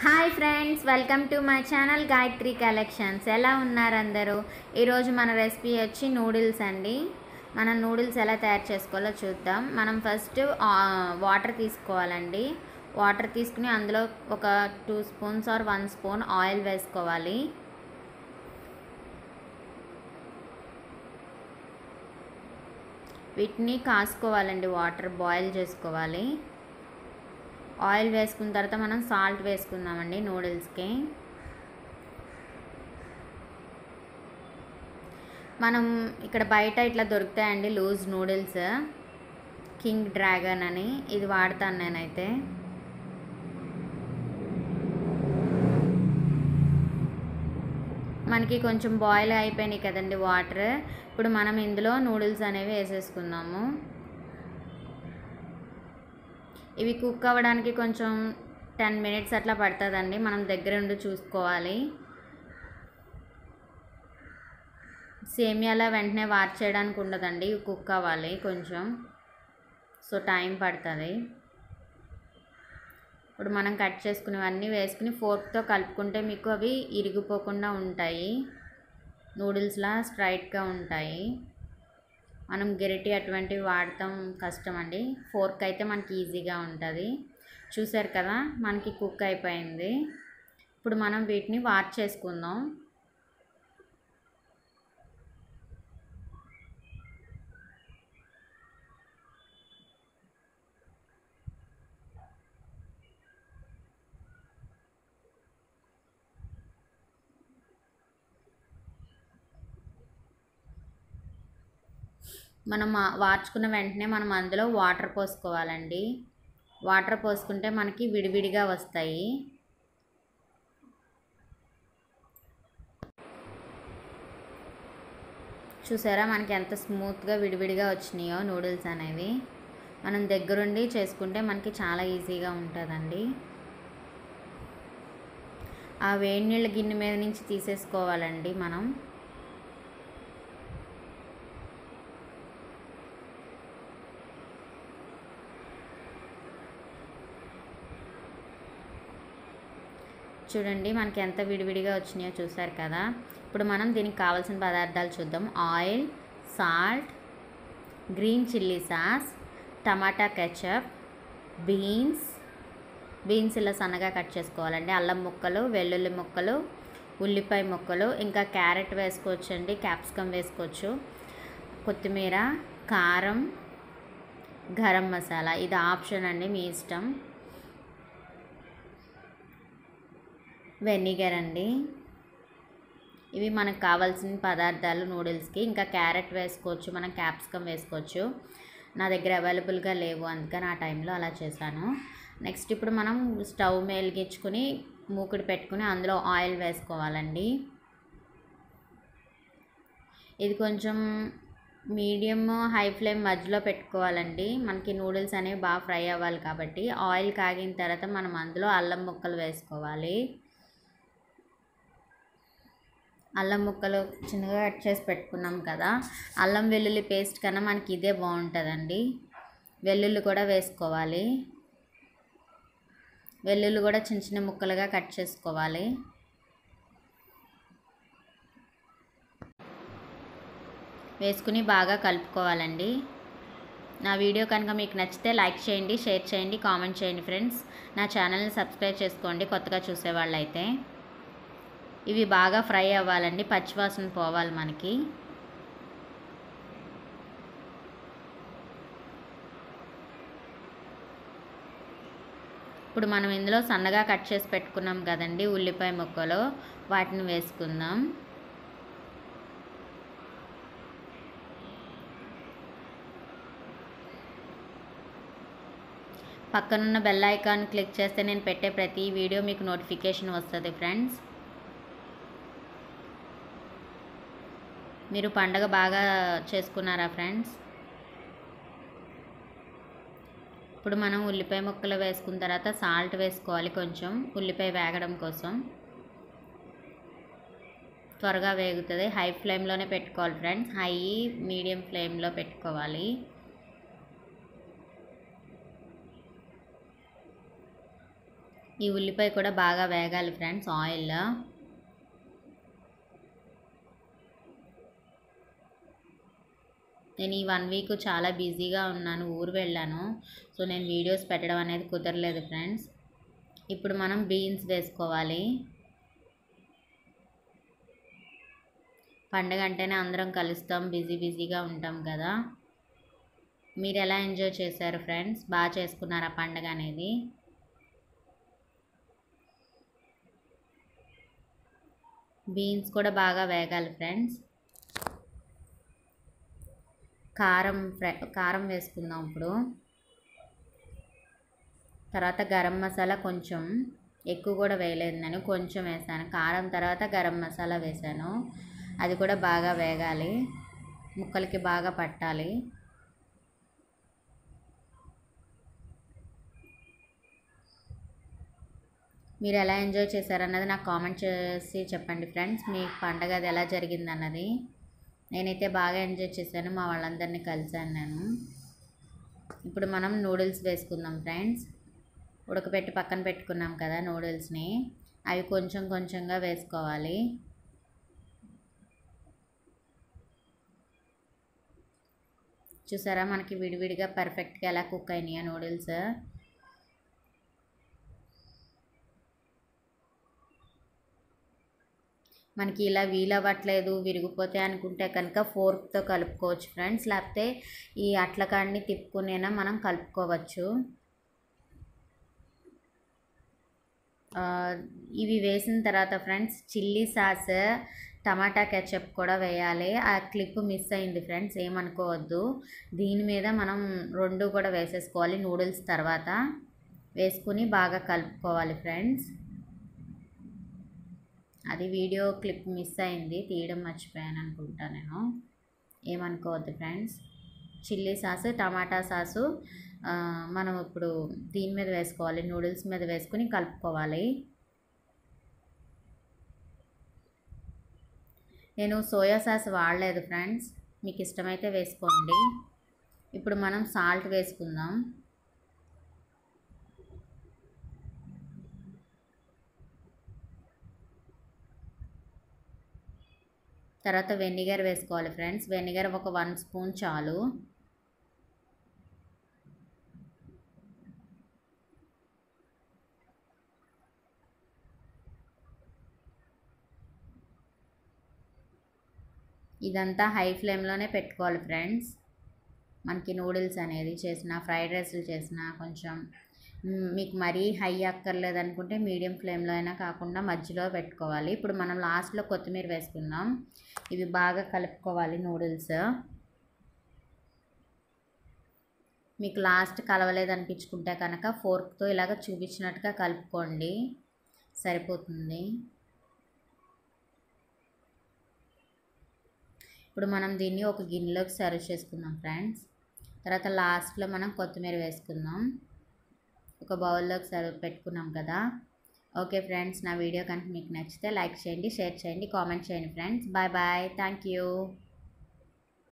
hi friends welcome to my channel Gayathri collections ఎలా ఉన్నారు అందరూ ఈరోజు మన రెసిపీ వచ్చి నూడిల్స్ అండి మనం నూడిల్స్ ఎలా తయారు చేసుకోవాలో చూద్దాం మనం ఫస్ట్ వాటర్ తీసుకోవాలండి వాటర్ తీసుకుని అందులో ఒక two spoons or one spoon oil వేసుకోవాలి వీటిని కాసుకోవాలండి వాటర్ బాయిల్ చేసుకోవాలి ఆయిల్ వేసుకున్న తర్వాత మనం సాల్ట్ వేసుకుందామండి నూడిల్స్కి మనం ఇక్కడ బయట ఇట్లా దొరుకుతాయండి లూజ్ నూడిల్స్ కింగ్ డ్రాగన్ అని ఇది వాడతాను నేనైతే మనకి కొంచెం బాయిల్ అయిపోయినాయి కదండి వాటర్ ఇప్పుడు మనం ఇందులో నూడిల్స్ అనేవి వేసేసుకుందాము ఇవి కుక్ అవ్వడానికి కొంచెం టెన్ మినిట్స్ అట్లా పడుతుందండి మనం దగ్గర ఉండి చూసుకోవాలి సేమియాలో వెంటనే వాచ్ చేయడానికి ఉండదండి ఇవి కుక్ అవ్వాలి కొంచెం సో టైం పడుతుంది ఇప్పుడు మనం కట్ చేసుకునేవన్నీ వేసుకుని ఫోర్క్తో కలుపుకుంటే మీకు అవి ఇరిగిపోకుండా ఉంటాయి నూడిల్స్లా స్ట్రైట్గా ఉంటాయి మనం గెరిటి అటువంటివి వాడటం కష్టం అండి ఫోర్క్ అయితే మనకి ఈజీగా ఉంటుంది చూసారు కదా మనకి కుక్ అయిపోయింది ఇప్పుడు మనం వీటిని వాచ్ చేసుకుందాం మనం వార్చుకున్న వెంటనే మనం అందులో వాటర్ పోసుకోవాలండి వాటర్ పోసుకుంటే మనకి విడివిడిగా వస్తాయి చూసారా మనకి ఎంత స్మూత్గా విడివిడిగా వచ్చినాయో నూడిల్స్ అనేవి మనం దగ్గరుండి చేసుకుంటే మనకి చాలా ఈజీగా ఉంటుందండి ఆ వేడి నీళ్ళ గిన్నె మీద నుంచి తీసేసుకోవాలండి మనం చూడండి మనకి ఎంత విడివిడిగా వచ్చినాయో చూసారు కదా ఇప్పుడు మనం దీనికి కావాల్సిన పదార్థాలు చూద్దాం oil salt green chilli sauce tomato ketchup beans beans ఇలా సన్నగా కట్ చేసుకోవాలండి అల్లం ముక్కలు వెల్లుల్లి ముక్కలు ఉల్లిపాయ ముక్కలు ఇంకా క్యారెట్ వేసుకోవచ్చండి క్యాప్సికమ్ వేసుకోవచ్చు కొత్తిమీర కారం గరం మసాలా ఇది ఆప్షన్ అండి మీ ఇష్టం వెనిగర్ అండి ఇవి మనకు కావాల్సిన పదార్థాలు నూడిల్స్కి ఇంకా క్యారెట్ వేసుకోవచ్చు మనం క్యాప్సికమ్ వేసుకోవచ్చు నా దగ్గర అవైలబుల్గా లేవు అందుకని ఆ టైంలో అలా చేశాను నెక్స్ట్ ఇప్పుడు మనం స్టవ్ మేలిగించుకుని మూకుడు పెట్టుకుని అందులో ఆయిల్ వేసుకోవాలండి ఇది కొంచెం మీడియం హై ఫ్లేమ్ మధ్యలో పెట్టుకోవాలండి మనకి నూడిల్స్ అనేవి బాగా ఫ్రై అవ్వాలి కాబట్టి ఆయిల్ కాగిన తర్వాత మనం అందులో అల్లం ముక్కలు వేసుకోవాలి అల్లం ముక్కలు చిన్నగా కట్ చేసి పెట్టుకున్నాం కదా అల్లం వెల్లుల్లి పేస్ట్ కన్నా మనకి ఇదే బాగుంటుందండి వెల్లుల్లి కూడా వేసుకోవాలి వెల్లుల్లి కూడా చిన్న చిన్న ముక్కలుగా కట్ చేసుకోవాలి వేసుకుని బాగా కలుపుకోవాలండి నా వీడియో కనుక మీకు నచ్చితే లైక్ చేయండి షేర్ చేయండి కామెంట్ చేయండి ఫ్రెండ్స్ నా ఛానల్ని సబ్స్క్రైబ్ చేసుకోండి కొత్తగా చూసేవాళ్ళైతే ఇవి బాగా ఫ్రై అవ్వాలండి పచ్చివాసన పోవాలి మనకి ఇప్పుడు మనం ఇందులో సన్నగా కట్ చేసి పెట్టుకున్నాం కదండి ఉల్లిపాయ ముక్కలు వాటిని వేసుకుందాం పక్కనున్న బెల్ ఐకాన్ క్లిక్ చేస్తే నేను పెట్టే ప్రతి వీడియో మీకు నోటిఫికేషన్ వస్తుంది ఫ్రెండ్స్ మీరు పండగ బాగా చేసుకున్నారా ఫ్రెండ్స్ ఇప్పుడు మనం ఉల్లిపాయ ముక్కలు వేసుకున్న తర్వాత సాల్ట్ వేసుకోవాలి కొంచెం ఉల్లిపాయ వేగడం కోసం త్వరగా వేగుతుంది హై ఫ్లేమ్లోనే పెట్టుకోవాలి ఫ్రెండ్స్ హై మీడియం ఫ్లేమ్లో పెట్టుకోవాలి ఈ ఉల్లిపాయ కూడా బాగా వేగాలి ఫ్రెండ్స్ ఆయిల్లో నేను ఈ వన్ వీక్ చాలా బిజీగా ఉన్నాను ఊరు వెళ్ళాను సో నేను వీడియోస్ పెట్టడం అనేది కుదరలేదు ఫ్రెండ్స్ ఇప్పుడు మనం బీన్స్ వేసుకోవాలి పండగ అంటేనే అందరం కలుస్తాం బిజీ బిజీగా ఉంటాం కదా మీరు ఎలా ఎంజాయ్ చేశారు ఫ్రెండ్స్ బాగా చేసుకున్నారా పండగ అనేది బీన్స్ కూడా బాగా వేగాలి ఫ్రెండ్స్ కారం ఫ్రై కారం వేసుకుందాం ఇప్పుడు తర్వాత గరం మసాలా కొంచెం ఎక్కువ కూడా వేయలేదు నేను కొంచెం వేసాను కారం తర్వాత గరం మసాలా వేసాను అది కూడా బాగా వేగాలి ముక్కలకి బాగా పట్టాలి మీరు ఎలా ఎంజాయ్ చేశారన్నది నాకు కామెంట్ చేసి చెప్పండి ఫ్రెండ్స్ మీ పండగ అది ఎలా జరిగింది అన్నది నేనైతే బాగా ఎంజాయ్ చేశాను మా వాళ్ళందరినీ కలిశాను నేను ఇప్పుడు మనం నూడిల్స్ వేసుకుందాం ఫ్రెండ్స్ ఉడకబెట్టి పక్కన పెట్టుకున్నాం కదా నూడిల్స్ని అవి కొంచెం కొంచెంగా వేసుకోవాలి చూసారా మనకి విడివిడిగా పర్ఫెక్ట్గా ఎలా కుక్ అయినాయో నూడిల్స్ మనకి ఇలా వీలవ్వట్లేదు విరిగిపోతే అనుకుంటే కనుక ఫోర్క్తో కలుపుకోవచ్చు ఫ్రెండ్స్ లేకపోతే ఈ అట్లకాడిని తిప్పుకునేనా మనం కలుపుకోవచ్చు ఇవి వేసిన తర్వాత friends chilli sauce tomato ketchup కూడా వేయాలి ఆ క్లిప్ మిస్ అయింది ఫ్రెండ్స్ ఏమనుకోవద్దు దీని మీద మనం రెండు కూడా వేసేసుకోవాలి నూడిల్స్ తర్వాత వేసుకుని బాగా కలుపుకోవాలి ఫ్రెండ్స్ అది వీడియో క్లిప్ మిస్ అయింది తీయడం మర్చిపోయాను అనుకుంటా నేను ఏమనుకోవద్దు friends chilli sauce tomato sauce మనం ఇప్పుడు దీని మీద వేసుకోవాలి నూడిల్స్ మీద వేసుకుని కలుపుకోవాలి నేను సోయా సాస్ వాడలేదు ఫ్రెండ్స్ మీకు ఇష్టమైతే వేసుకోండి ఇప్పుడు మనం సాల్ట్ వేసుకుందాం తర్వాత వెనిగర్ వేసుకోవాలి ఫ్రెండ్స్ వెనిగర్ ఒక వన్ స్పూన్ చాలు ఇదంతా హై ఫ్లేమ్లోనే పెట్టుకోవాలి ఫ్రెండ్స్ మనకి నూడిల్స్ అనేది చేసిన ఫ్రైడ్ రైస్లు చేసిన కొంచెం మీకు మరీ హై అక్కర్లేదు అనుకుంటే మీడియం ఫ్లేమ్లో అయినా కాకుండా మధ్యలో పెట్టుకోవాలి ఇప్పుడు మనం లాస్ట్లో కొత్తిమీర వేసుకుందాం ఇవి బాగా కలుపుకోవాలి నూడిల్స్ మీకు లాస్ట్ కలవలేదు అనిపించుకుంటే కనుక ఫోర్క్తో ఇలాగ చూపించినట్టుగా కలుపుకోండి సరిపోతుంది ఇప్పుడు మనం దీన్ని ఒక గిన్నెలోకి సర్వ్ చేసుకుందాం ఫ్రెండ్స్ తర్వాత లాస్ట్లో మనం కొత్తిమీర వేసుకుందాం ఒక బౌల్లోకి సర్వ్ పెట్టుకున్నాం కదా ఓకే ఫ్రెండ్స్ నా వీడియో కనుక మీకు నచ్చితే లైక్ చేయండి షేర్ చేయండి కామెంట్ చేయండి friends bye bye thank you